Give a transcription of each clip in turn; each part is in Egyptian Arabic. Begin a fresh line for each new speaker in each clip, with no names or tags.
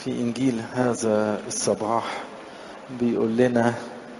في إنجيل هذا الصباح بيقول لنا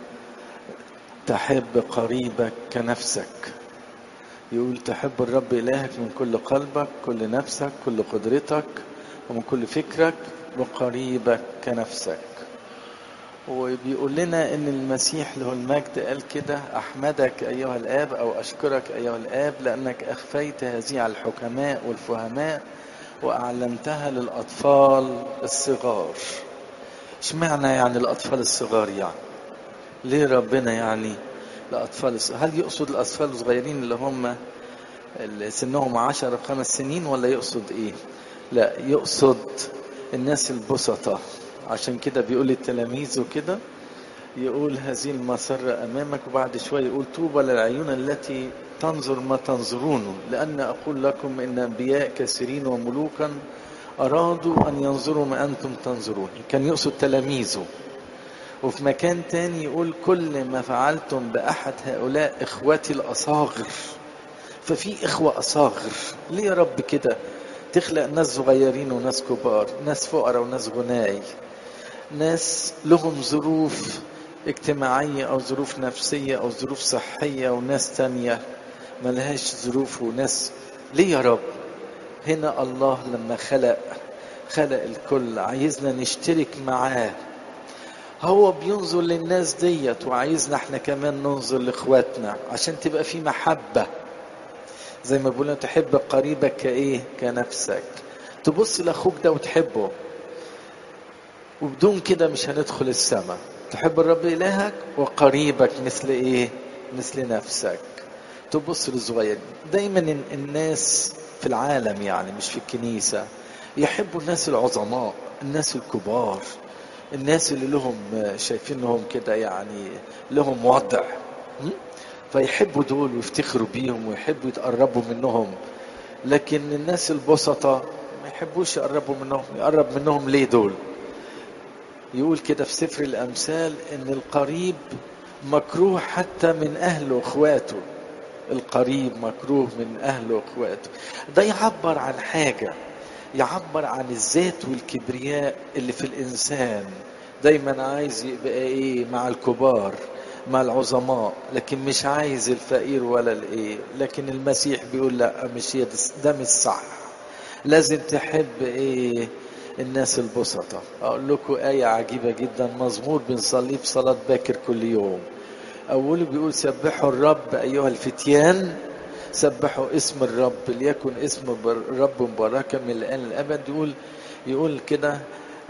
تحب قريبك كنفسك يقول تحب الرب إلهك من كل قلبك كل نفسك كل قدرتك ومن كل فكرك وقريبك كنفسك وبيقول لنا ان المسيح له المجد قال كده احمدك ايها الاب او اشكرك ايها الاب لانك اخفيت هذه على الحكماء والفهماء واعلمتها للاطفال الصغار اشمعنى يعني الاطفال الصغار يعني ليه ربنا يعني الاطفال الصغار هل يقصد الاطفال الصغيرين اللي هم اللي سنهم عشر خمس سنين ولا يقصد ايه لا يقصد الناس البسطة عشان كده بيقول للتلاميذ وكده يقول هذه المسرة أمامك وبعد شوية يقول طوبى للعيون التي تنظر ما تنظرونه لأن أقول لكم إن أنبياء كثيرين وملوكا أرادوا أن ينظروا ما أنتم تنظرون كان يقصد تلاميذه وفي مكان تاني يقول كل ما فعلتم بأحد هؤلاء إخوتي الأصاغر ففي إخوة أصاغر ليه يا رب كده تخلق ناس صغيرين وناس كبار ناس فقراء وناس غناي ناس لهم ظروف اجتماعية أو ظروف نفسية أو ظروف صحية وناس تانية ملهاش ظروف وناس ليه يا رب هنا الله لما خلق خلق الكل عايزنا نشترك معاه هو بينظر للناس ديت وعايزنا احنا كمان ننظر لاخواتنا عشان تبقى في محبه زي ما بيقولوا تحب قريبك كايه كنفسك تبص لاخوك ده وتحبه وبدون كده مش هندخل السماء تحب الرب الهك وقريبك مثل ايه مثل نفسك تبص للصغير دايما الناس في العالم يعني مش في الكنيسة يحبوا الناس العظماء الناس الكبار الناس اللي لهم شايفين انهم كده يعني لهم وضع فيحبوا دول ويفتخروا بيهم ويحبوا يتقربوا منهم لكن الناس البسطة ما يحبوش يقربوا منهم يقرب منهم ليه دول يقول كده في سفر الأمثال إن القريب مكروه حتى من أهله وإخواته القريب مكروه من أهله وإخواته ده يعبر عن حاجة يعبر عن الذات والكبرياء اللي في الإنسان دايما عايز يبقى إيه مع الكبار مع العظماء لكن مش عايز الفقير ولا الايه لكن المسيح بيقول لا مش هي ده مش صح لازم تحب ايه الناس البسطة اقول لكم آية عجيبة جدا مزمور بنصليه في صلاة باكر كل يوم اوله بيقول سبحوا الرب ايها الفتيان سبحوا اسم الرب ليكن اسم الرب مباركا من الان للابد يقول يقول كده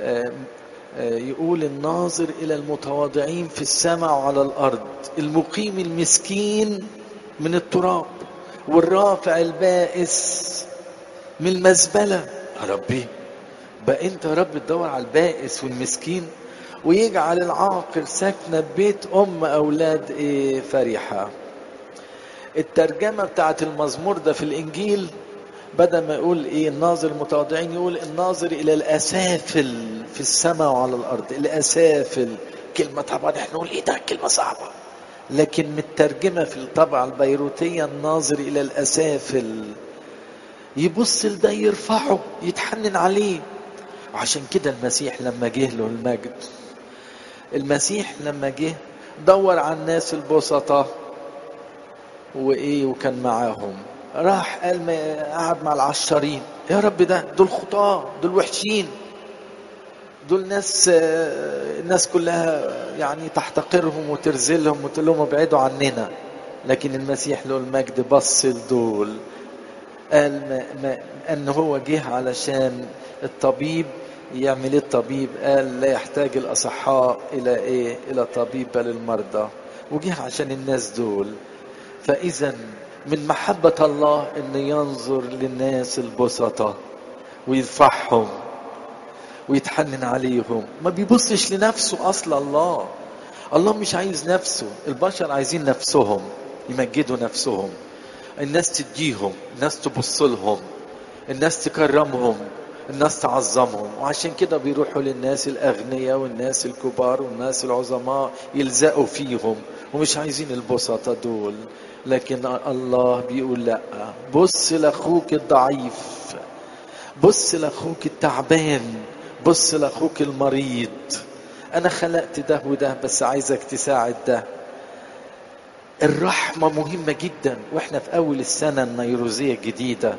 يقول الناظر إلى المتواضعين في السماء وعلى الأرض المقيم المسكين من التراب والرافع البائس من المزبلة يا ربي بقى أنت يا رب تدور على البائس والمسكين ويجعل العاقل ساكنة ببيت أم أولاد إيه فرحة الترجمة بتاعت المزمور ده في الإنجيل بدل ما يقول ايه الناظر المتواضعين يقول الناظر الى الاسافل في السماء وعلى الارض الاسافل كلمه طبعا احنا نقول ايه ده كلمه صعبه لكن مترجمه في الطبعه البيروتيه الناظر الى الاسافل يبص لده يرفعه يتحنن عليه وعشان كده المسيح لما جه له المجد المسيح لما جه دور على الناس البسطة وايه وكان معاهم راح قال ما قعد مع العشارين يا رب ده دول خطاة دول وحشين دول ناس الناس كلها يعني تحتقرهم وترزلهم وتقول لهم ابعدوا عننا لكن المسيح له المجد بص لدول قال ما ما ان هو جه علشان الطبيب يعمل ايه الطبيب قال لا يحتاج الاصحاء الى ايه الى طبيب بل المرضى وجه عشان الناس دول فاذا من محبة الله أن ينظر للناس البسطة ويرفعهم ويتحنن عليهم ما بيبصش لنفسه أصلا الله الله مش عايز نفسه البشر عايزين نفسهم يمجدوا نفسهم الناس تديهم الناس تبص لهم الناس تكرمهم الناس تعظمهم وعشان كده بيروحوا للناس الأغنياء والناس الكبار والناس العظماء يلزقوا فيهم ومش عايزين البسطة دول لكن الله بيقول لا بص لاخوك الضعيف بص لاخوك التعبان بص لاخوك المريض انا خلقت ده وده بس عايزك تساعد ده الرحمة مهمة جدا واحنا في اول السنة النيروزية الجديدة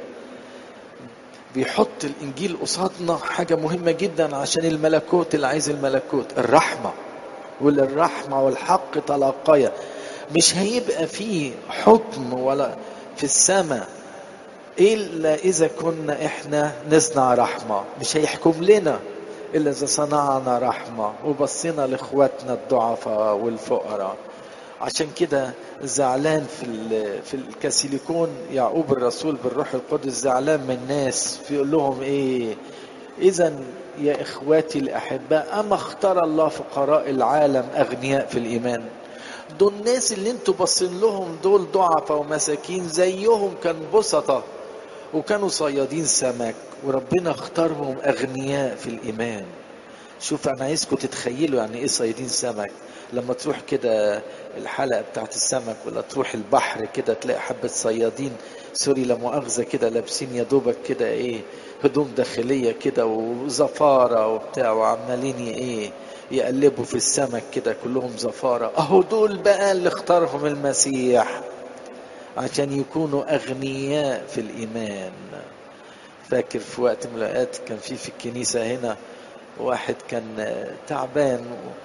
بيحط الانجيل قصادنا حاجة مهمة جدا عشان الملكوت اللي عايز الملكوت الرحمة وللرحمة والحق تلاقيا مش هيبقى فيه حكم ولا في السماء إلا إذا كنا إحنا نصنع رحمة مش هيحكم لنا إلا إذا صنعنا رحمة وبصينا لإخواتنا الضعفاء والفقراء عشان كده زعلان في في الكاسيليكون يعقوب الرسول بالروح القدس زعلان من الناس بيقول لهم ايه اذا يا اخواتي الاحباء اما اختار الله فقراء العالم اغنياء في الايمان دول الناس اللي انتوا باصين لهم دول ضعفاء ومساكين زيهم كان بسطة وكانوا صيادين سمك وربنا اختارهم اغنياء في الايمان شوف انا عايزكم تتخيلوا يعني ايه صيادين سمك لما تروح كده الحلقه بتاعت السمك ولا تروح البحر كده تلاقي حبه صيادين سوري لا مؤاخذه كده لابسين يا دوبك كده ايه هدوم داخليه كده وزفاره وبتاع وعمالين ايه يقلبوا في السمك كده كلهم زفاره اهو دول بقى اللي اختارهم المسيح عشان يكونوا اغنياء في الايمان فاكر في وقت من الاوقات كان في في الكنيسه هنا واحد كان تعبان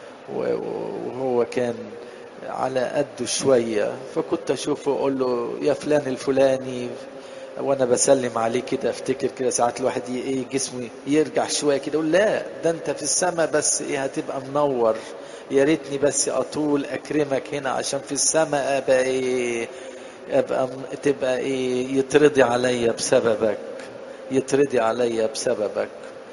وهو كان على قده شوية فكنت أشوفه أقول له يا فلان الفلاني وأنا بسلم عليه كده أفتكر كده ساعات الواحد إيه جسمه يرجع شوية كده أقول لا ده أنت في السماء بس إيه هتبقى منور يا ريتني بس أطول أكرمك هنا عشان في السماء أبقى إيه أبقى تبقى إيه يترضي عليا بسببك يترضي عليا بسببك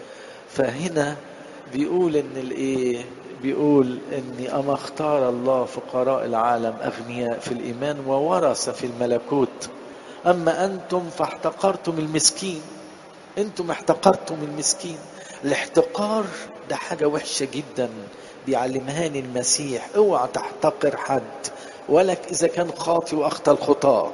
فهنا بيقول ان الايه بيقول اني اما اختار الله فقراء العالم اغنياء في الايمان وورث في الملكوت اما انتم فاحتقرتم المسكين انتم احتقرتم المسكين الاحتقار ده حاجه وحشه جدا بيعلمهاني المسيح اوعى تحتقر حد ولك اذا كان خاطي واخطى الخطاه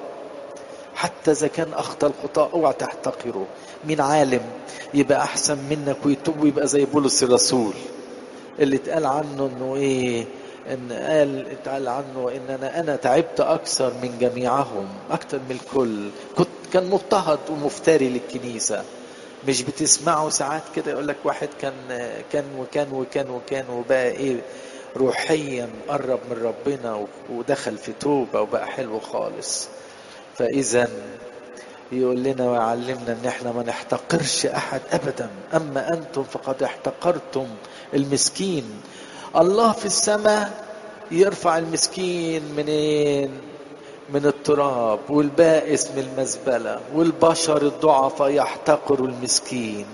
حتى اذا كان اخطى الخطاه اوعى تحتقره مين عالم يبقى احسن منك ويتوب ويبقى زي بولس الرسول اللي اتقال عنه انه ايه ان قال اتقال عنه ان انا انا تعبت اكثر من جميعهم اكثر من الكل كنت كان مضطهد ومفتري للكنيسه مش بتسمعوا ساعات كده يقول لك واحد كان كان وكان وكان وكان وبقى ايه روحيا قرب من ربنا ودخل في توبه وبقى حلو خالص فاذا يقول لنا ويعلمنا ان احنا ما نحتقرش احد ابدا اما انتم فقد احتقرتم المسكين الله في السماء يرفع المسكين منين من التراب والبائس من المزبله والبشر الضعفاء يحتقروا المسكين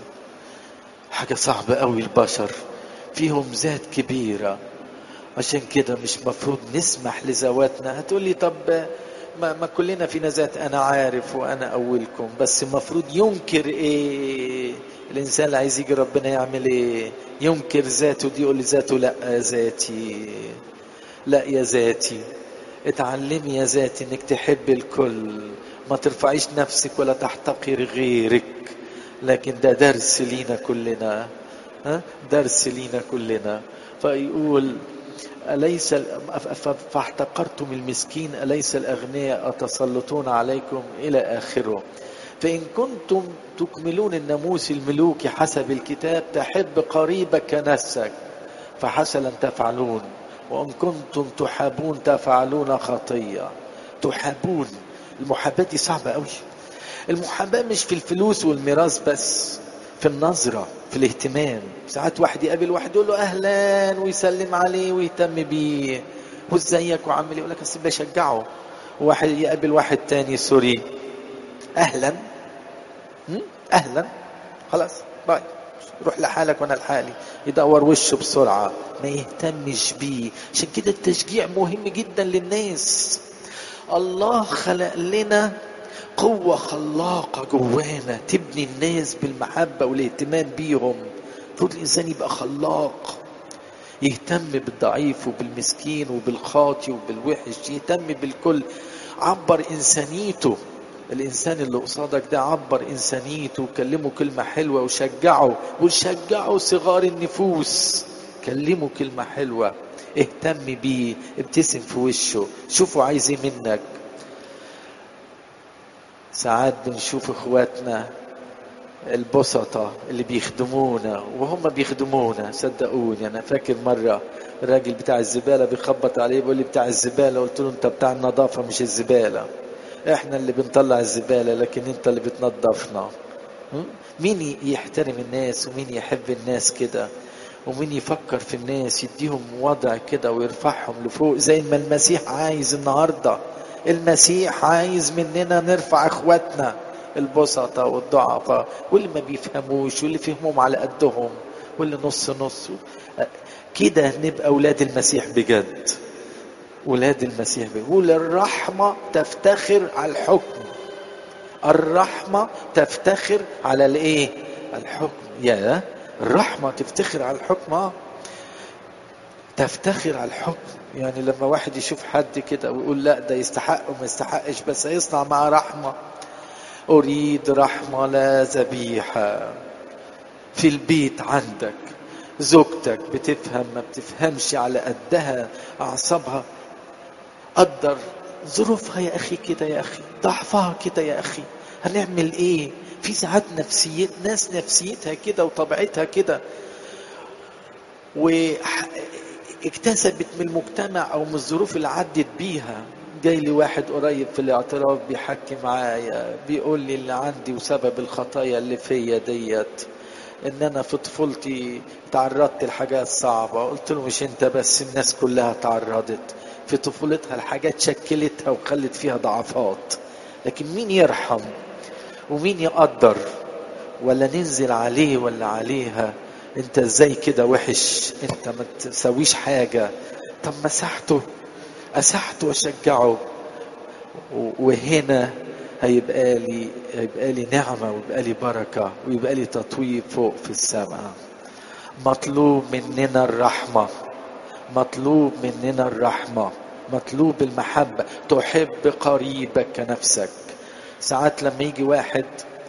حاجه صعبه قوي البشر فيهم ذات كبيره عشان كده مش مفروض نسمح لذواتنا هتقولي طب ما, ما كلنا فينا ذات انا عارف وانا اولكم بس المفروض ينكر ايه الانسان اللي عايز يجي ربنا يعمل ايه ينكر ذاته دي يقول لذاته لا يا ذاتي لا يا ذاتي اتعلمي يا ذاتي انك تحب الكل ما ترفعيش نفسك ولا تحتقر غيرك لكن ده درس لينا كلنا ها درس لينا كلنا فيقول أليس فاحتقرتم المسكين أليس الأغنياء تسلطون عليكم إلى آخره فإن كنتم تكملون الناموس الملوكي حسب الكتاب تحب قريبك كنفسك فحسنا تفعلون وإن كنتم تحابون تفعلون خطية تحابون المحاباة دي صعبة قوي المحاباة مش في الفلوس والميراث بس في النظرة في الاهتمام ساعات واحد يقابل واحد يقول له أهلا ويسلم عليه ويهتم بيه وازيك وعامل ايه يقول لك اصل بشجعه واحد يقابل واحد تاني سوري أهلا أهلا خلاص باي روح لحالك وانا لحالي يدور وشه بسرعة ما يهتمش بيه عشان كده التشجيع مهم جدا للناس الله خلق لنا قوة خلاقة جوانا تبني الناس بالمحبة والاهتمام بيهم المفروض الإنسان يبقى خلاق يهتم بالضعيف وبالمسكين وبالخاطي وبالوحش يهتم بالكل عبر إنسانيته الانسان اللي قصادك ده عبر انسانيته وكلمه كلمه حلوه وشجعه وشجعه صغار النفوس كلمه كلمه حلوه اهتم بيه ابتسم في وشه شوفوا عايز ايه منك ساعات بنشوف اخواتنا البسطة اللي بيخدمونا وهم بيخدمونا صدقوني انا فاكر مرة الراجل بتاع الزبالة بيخبط عليه بيقول لي بتاع الزبالة قلت له انت بتاع النظافة مش الزبالة احنا اللي بنطلع الزبالة لكن انت اللي بتنظفنا مين يحترم الناس ومين يحب الناس كده ومين يفكر في الناس يديهم وضع كده ويرفعهم لفوق زي ما المسيح عايز النهارده المسيح عايز مننا نرفع اخواتنا البسطة والضعفاء واللي ما بيفهموش واللي فهمهم على قدهم واللي نص نص كده نبقى اولاد المسيح بجد ولاد المسيح بيقول الرحمة تفتخر على الحكم الرحمة تفتخر على الايه الحكم يا الرحمة تفتخر على الحكم اه تفتخر على الحكم يعني لما واحد يشوف حد كده ويقول لا ده يستحق وما يستحقش بس هيصنع معاه رحمة أريد رحمة لا ذبيحة في البيت عندك زوجتك بتفهم ما بتفهمش على قدها أعصابها قدر ظروفها يا أخي كده يا أخي ضعفها كده يا أخي هنعمل إيه في ساعات نفسية ناس نفسيتها كده وطبيعتها كده واكتسبت من المجتمع او من الظروف اللي عدت بيها جاي لي واحد قريب في الاعتراف بيحكي معايا بيقول لي اللي عندي وسبب الخطايا اللي فيا ديت ان انا في طفولتي تعرضت لحاجات صعبة قلت له مش انت بس الناس كلها تعرضت في طفولتها الحاجات شكلتها وخلت فيها ضعفات لكن مين يرحم ومين يقدر ولا ننزل عليه ولا عليها انت ازاي كده وحش انت ما تسويش حاجة طب مسحته اسحته واشجعه وهنا هيبقى لي هيبقى لي نعمة ويبقى لي بركة ويبقى لي تطويب فوق في السماء مطلوب مننا الرحمة مطلوب مننا الرحمة مطلوب المحبة تحب قريبك كنفسك ساعات لما يجي واحد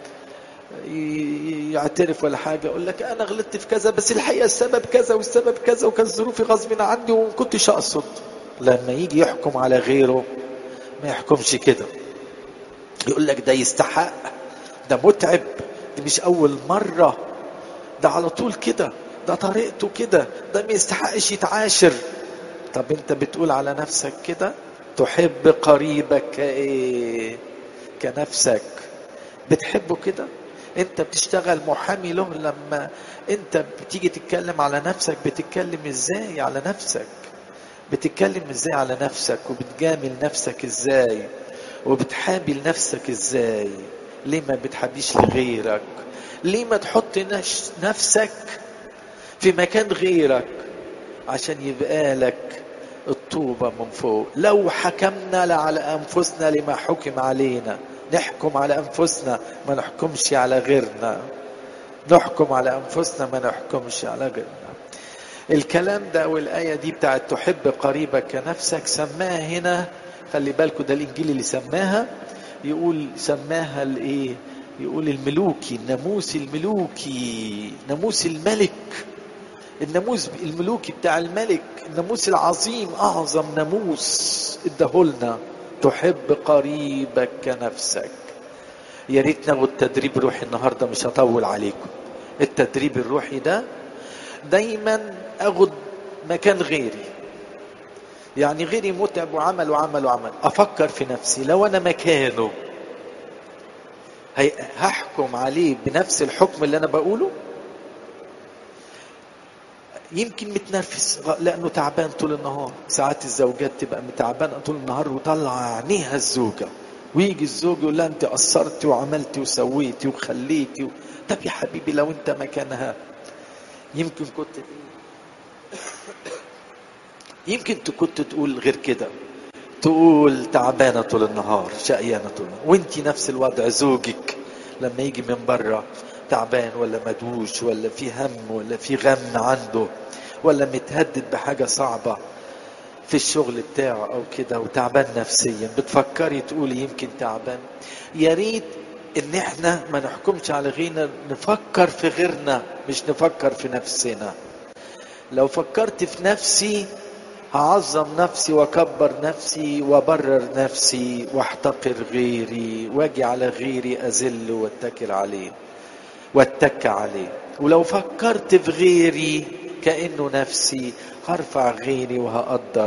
يعترف ولا حاجة يقول لك أنا غلطت في كذا بس الحقيقة السبب كذا والسبب كذا وكان ظروفي غصب عني وما كنتش أقصد لما يجي يحكم على غيره ما يحكمش كده يقول لك ده يستحق ده متعب دي مش أول مرة ده على طول كده ده طريقته كده ده ما يستحقش يتعاشر طب انت بتقول على نفسك كده تحب قريبك كايه كنفسك بتحبه كده انت بتشتغل محامي له لما انت بتيجي تتكلم على نفسك بتتكلم ازاي على نفسك بتتكلم ازاي على نفسك وبتجامل نفسك ازاي وبتحابي لنفسك ازاي ليه ما بتحبيش لغيرك ليه ما تحط نفسك في مكان غيرك عشان يبقى لك الطوبة من فوق لو حكمنا على أنفسنا لما حكم علينا نحكم على أنفسنا ما نحكمش على غيرنا نحكم على أنفسنا ما نحكمش على غيرنا الكلام ده والآية دي بتاعت تحب قريبك كنفسك سماها هنا خلي بالكم ده الإنجيل اللي سماها يقول سماها الإيه يقول الملوكي الناموس الملوكي ناموس الملك الناموس الملوكي بتاع الملك الناموس العظيم اعظم ناموس اداهولنا تحب قريبك كنفسك يا ريت ناخد تدريب روحي النهارده مش هطول عليكم التدريب الروحي ده دايما اخد مكان غيري يعني غيري متعب وعمل وعمل وعمل افكر في نفسي لو انا مكانه هحكم عليه بنفس الحكم اللي انا بقوله يمكن متنرفز لانه تعبان طول النهار ساعات الزوجات تبقى متعبانه طول النهار وطلع عينيها الزوجه ويجي الزوج يقول لها انت قصرتي وعملتي وسويتي وخليتي و... طب يا حبيبي لو انت مكانها يمكن كنت يمكن كنت تقول غير كده تقول تعبانه طول النهار شقيانه طول النهار وانت نفس الوضع زوجك لما يجي من بره تعبان ولا مدوش ولا في هم ولا في غم عنده ولا متهدد بحاجة صعبة في الشغل بتاعه او كده وتعبان نفسيا بتفكري تقولي يمكن تعبان يا ريت ان احنا ما نحكمش على غيرنا نفكر في غيرنا مش نفكر في نفسنا لو فكرت في نفسي هعظم نفسي واكبر نفسي وابرر نفسي واحتقر غيري واجي على غيري اذل واتكل عليه واتك عليه ولو فكرت في غيري كانه نفسي هرفع غيري وهقدر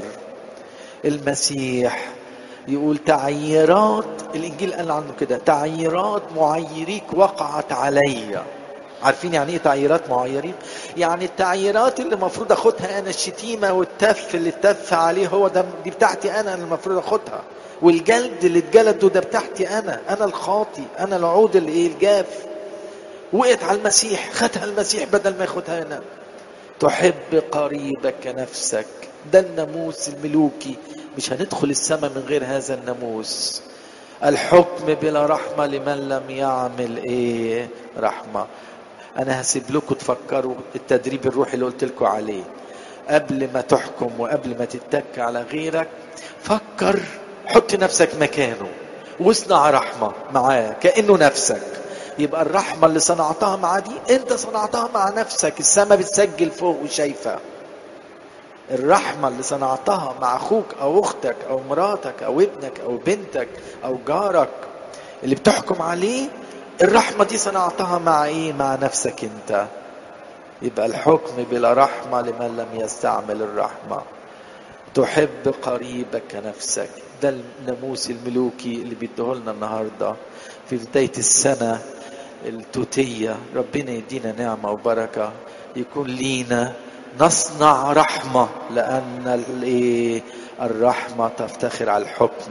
المسيح يقول تعييرات الانجيل قال عنه كده تعييرات معيريك وقعت عليّ عارفين يعني ايه تعييرات معيرين يعني التعييرات اللي المفروض اخدها انا الشتيمه والتف اللي اتف عليه هو ده دي بتاعتي انا اللي المفروض اخدها والجلد اللي اتجلده ده بتاعتي انا انا الخاطي انا العود اللي ايه الجاف وقعت على المسيح خدها المسيح بدل ما ياخدها انا تحب قريبك كنفسك ده الناموس الملوكي مش هندخل السماء من غير هذا الناموس الحكم بلا رحمه لمن لم يعمل ايه رحمه انا هسيب لكم تفكروا التدريب الروحي اللي قلت لكم عليه قبل ما تحكم وقبل ما تتك على غيرك فكر حط نفسك مكانه واصنع رحمة معاه كأنه نفسك يبقى الرحمة اللي صنعتها معاه دي انت صنعتها مع نفسك السماء بتسجل فوق وشايفة الرحمة اللي صنعتها مع أخوك أو أختك أو مراتك أو ابنك أو بنتك أو جارك اللي بتحكم عليه الرحمة دي صنعتها مع ايه مع نفسك انت يبقى الحكم بلا رحمة لمن لم يستعمل الرحمة تحب قريبك كنفسك ده الناموس الملوكي اللي بيديهولنا النهاردة في بداية السنة التوتية ربنا يدينا نعمة وبركة يكون لينا نصنع رحمة لأن الرحمة تفتخر على الحكم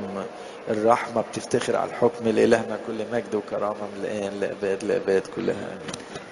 الرحمة بتفتخر على الحكم لإلهنا كل مجد وكرامة من الآن لأباد لأباد كلها آمين